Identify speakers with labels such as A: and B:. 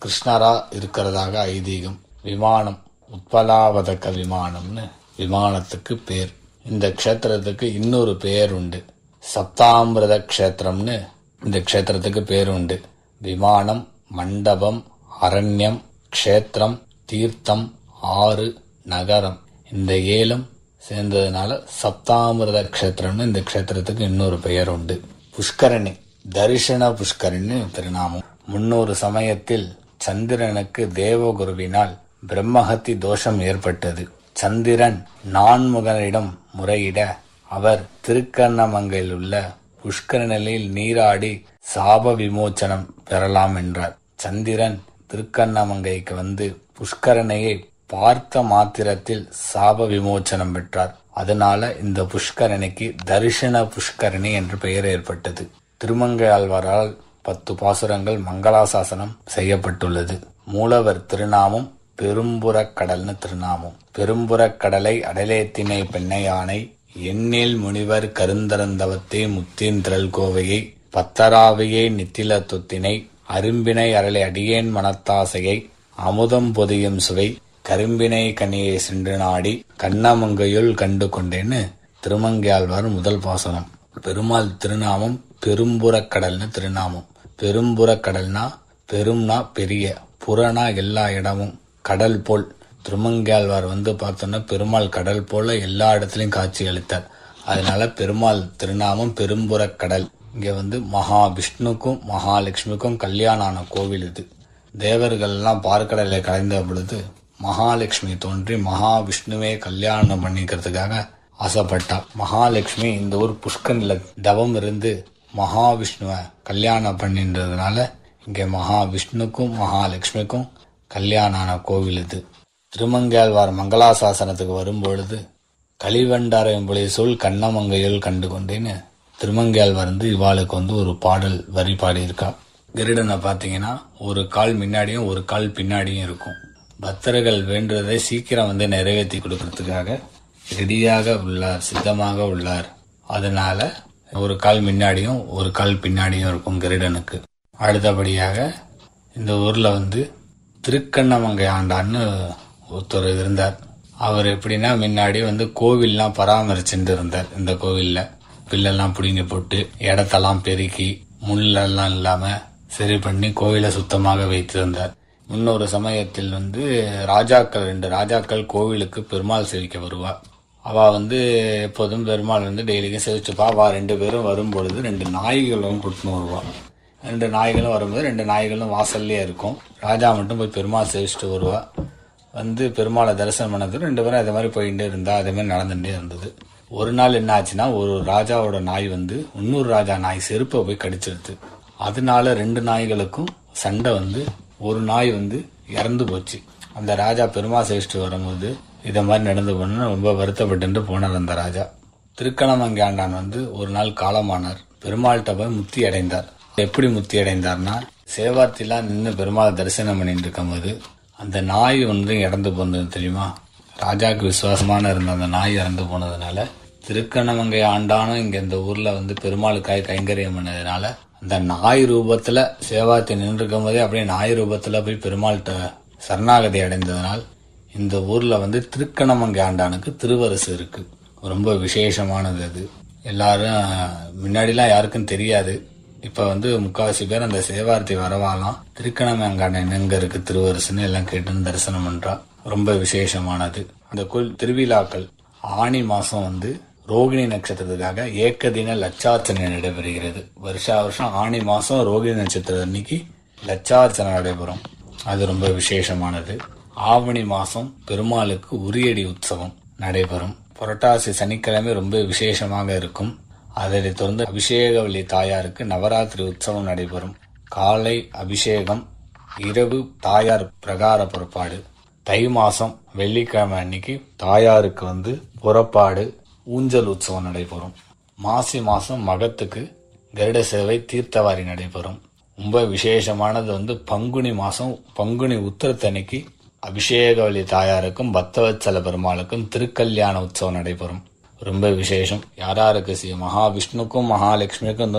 A: கிருஷ்ணரா இருக்கிறதாக ஐதீகம் விமானம் உத்பலாவதக்க விமானம்னு விமானத்துக்கு பேர் இந்த க்ஷேத்திரத்துக்கு இன்னொரு பேர் உண்டு சப்தாமிரத க்ஷேத்திரம்னு இந்த க்ஷேத்திரத்துக்கு பேர் உண்டு விமானம் மண்டபம் அரண்யம் க்ஷேத்திரம் தீர்த்தம் ஆறு நகரம் இந்த ஏலம் சேர்ந்ததுனால சப்தாமிரத க்ஷேத்திரம்னு இந்த க்ஷேத்திரத்துக்கு இன்னொரு பெயர் உண்டு புஷ்கரணி தரிசன புஷ்கரணி திருநாமம் முன்னொரு சமயத்தில் சந்திரனுக்கு தேவகுருவினால் பிரம்மஹத்தி தோஷம் ஏற்பட்டது சந்திரன் நான்முகனிடம் முறையிட அவர் திருக்கண்ணமங்கையில் உள்ள புஷ்கரணியில் நீராடி சாப விமோச்சனம் பெறலாம் என்றார் சந்திரன் திருக்கண்ணமங்கைக்கு வந்து புஷ்கரணையை பார்த்த மாத்திரத்தில் சாப விமோச்சனம் பெற்றார் அதனால இந்த புஷ்கரணிக்கு தரிசன புஷ்கரணி என்று பெயர் ஏற்பட்டது திருமங்கை ஆழ்வாரால் பத்து பாசுரங்கள் மங்களாசாசனம் செய்யப்பட்டுள்ளது மூலவர் திருநாமம் பெரும்புறக் கடல்னு திருநாமம் பெரும்புறக் கடலை அடலேத்தினை பெண்ணை யானை எண்ணில் முனிவர் கருந்தரந்தவத்தே முத்தின் திரள் கோவையை பத்தராவையே நித்தில தொத்தினை அரும்பினை அரளை அடியேன் மனத்தாசையை அமுதம் பொதியும் சுவை கரும்பினை கனியை சென்று நாடி கண்ணமங்கையுள் கண்டு கொண்டேன்னு திருமங்கையாழ்வார் முதல் பாசனம் பெருமாள் திருநாமம் பெரும்புறக் கடல்னு திருநாமம் பெரும்புறக் கடல்னா பெரும்னா பெரிய புறனா எல்லா இடமும் கடல் போல் திருமங்கையாழ்வார் வந்து பார்த்தோன்னா பெருமாள் கடல் போல எல்லா இடத்துலயும் காட்சி அளித்தார் அதனால பெருமாள் திருநாமம் பெரும்புறக் கடல் இங்க வந்து மகா விஷ்ணுக்கும் மகாலட்சுமிக்கும் கல்யாணம் ஆன கோவில் இது தேவர்கள் எல்லாம் பார்க்கடலை கலைந்த பொழுது மகாலட்சுமி தோன்றி மகாவிஷ்ணுவே கல்யாணம் பண்ணிக்கிறதுக்காக ஆசைப்பட்டா மகாலட்சுமி இந்த ஊர் புஷ்கன்ல தவம் இருந்து மகாவிஷ்ணுவை கல்யாணம் பண்ணின்றதுனால இங்க மகாவிஷ்ணுக்கும் மகாலட்சுமிக்கும் கல்யாணம் ஆன கோவில் இது திருமங்கையாழ்வார் மங்களாசாசனத்துக்கு வரும்பொழுது களிவண்டாரையும் புலி சொல் கண்ணமங்கையில் கண்டு கொண்டேன்னு திருமங்கையாழ்வார் வந்து இவாளுக்கு வந்து ஒரு பாடல் வரி பாடியிருக்கா கருடனை பார்த்தீங்கன்னா ஒரு கால் முன்னாடியும் ஒரு கால் பின்னாடியும் இருக்கும் பக்தர்கள் வேண்டுவதை சீக்கிரம் வந்து நிறைவேற்றி கொடுக்கறதுக்காக ரெடியாக உள்ளார் சித்தமாக உள்ளார் அதனால ஒரு கால் முன்னாடியும் ஒரு கால் பின்னாடியும் இருக்கும் கருடனுக்கு அடுத்தபடியாக இந்த ஊர்ல வந்து திருக்கண்ணமங்கை ஆண்டான்னு ஒருத்தர் இருந்தார் அவர் எப்படின்னா முன்னாடி வந்து கோவில்லாம் பராமரிச்சுட்டு இருந்தார் இந்த கோவில்ல பில்லெல்லாம் பிடுங்கி போட்டு இடத்தெல்லாம் பெருக்கி முள்ளெல்லாம் இல்லாம சரி பண்ணி கோவிலை சுத்தமாக வைத்திருந்தார் முன்னொரு சமயத்தில் வந்து ராஜாக்கள் ரெண்டு ராஜாக்கள் கோவிலுக்கு பெருமாள் சேவிக்க வருவா அவ வந்து எப்போதும் பெருமாள் வந்து டெய்லிக்கும் சேவிச்சுப்பா அவ ரெண்டு பேரும் வரும்பொழுது ரெண்டு நாய்களும் கூட்டின்னு வருவா ரெண்டு நாய்களும் வரும்போது ரெண்டு நாய்களும் வாசல்லே இருக்கும் ராஜா மட்டும் போய் பெருமாள் சேவிச்சுட்டு வருவா வந்து பெருமாளை தரிசனம் பண்ணது ரெண்டு பேரும் அதே மாதிரி போயிட்டே இருந்தா அதே மாதிரி நடந்துட்டே இருந்தது ஒரு நாள் என்ன ஆச்சுன்னா ஒரு ராஜாவோட நாய் வந்து இன்னொரு ராஜா நாய் செருப்பை போய் கடிச்சிருது அதனால ரெண்டு நாய்களுக்கும் சண்டை வந்து ஒரு நாய் வந்து இறந்து போச்சு அந்த ராஜா பெருமாள் சேவிச்சுட்டு வரும்போது இதை மாதிரி நடந்து போன ரொம்ப வருத்தப்பட்டு போனார் அந்த ராஜா திருக்கணமங்கை ஆண்டான் வந்து ஒரு நாள் காலமானார் பெருமாள்கிட்ட போய் முத்தி அடைந்தார் எப்படி முத்தி அடைந்தார்னா சேவார்த்திலாம் நின்று பெருமாள் தரிசனம் பண்ணிட்டு இருக்கும்போது அந்த நாய் வந்து இறந்து போனது தெரியுமா ராஜாக்கு விசுவாசமான இருந்த அந்த நாய் இறந்து போனதுனால திருக்கணமங்கை ஆண்டானும் இங்க இந்த ஊர்ல வந்து பெருமாளுக்காய் கைங்கரியம் பண்ணதுனால அந்த நாய் ரூபத்துல சேவார்த்தி நின்று இருக்கும் போதே அப்படியே நாய் ரூபத்துல போய் பெருமாள்கிட்ட சரணாகதி அடைந்ததனால் இந்த ஊர்ல வந்து திருக்கணமங்கை ஆண்டானுக்கு திருவரசு இருக்கு ரொம்ப விசேஷமானது அது எல்லாரும் முன்னாடிலாம் யாருக்கும் தெரியாது இப்ப வந்து முக்காவாசி பேர் அந்த சேவார்த்தி வரவாலாம் திருக்கணமங்காண்டன் எங்க இருக்கு திருவரசுன்னு எல்லாம் கேட்டு தரிசனம் பண்றா ரொம்ப விசேஷமானது அந்த கோயில் திருவிழாக்கள் ஆணி மாசம் வந்து ரோகிணி நட்சத்திரத்துக்காக ஏக்கதின லட்சார்ச்சனை நடைபெறுகிறது வருஷா வருஷம் ஆணி மாசம் ரோகிணி நட்சத்திரம் அன்னைக்கு லட்சார்ச்சனை நடைபெறும் அது ரொம்ப விசேஷமானது ஆவணி மாசம் பெருமாளுக்கு உரியடி உற்சவம் நடைபெறும் புரட்டாசி சனிக்கிழமை ரொம்ப விசேஷமாக இருக்கும் அதனைத் தொடர்ந்து அபிஷேகவல்லி தாயாருக்கு நவராத்திரி உற்சவம் நடைபெறும் காலை அபிஷேகம் இரவு தாயார் பிரகார புறப்பாடு தை மாசம் வெள்ளிக்கிழமை அன்னைக்கு தாயாருக்கு வந்து புறப்பாடு ஊஞ்சல் உற்சவம் நடைபெறும் மாசி மாசம் மகத்துக்கு கருட சேவை தீர்த்தவாரி நடைபெறும் ரொம்ப விசேஷமானது வந்து பங்குனி மாசம் பங்குனி உத்திரத்தன்னைக்கு அபிஷேகவல்லி தாயாருக்கும் பக்தவத்சல பெருமாளுக்கும் திருக்கல்யாண உற்சவம் நடைபெறும் ரொம்ப விசேஷம் யாராருக்கு ஸ்ரீ மகாவிஷ்ணுக்கும் மகாலட்சுமிக்கும்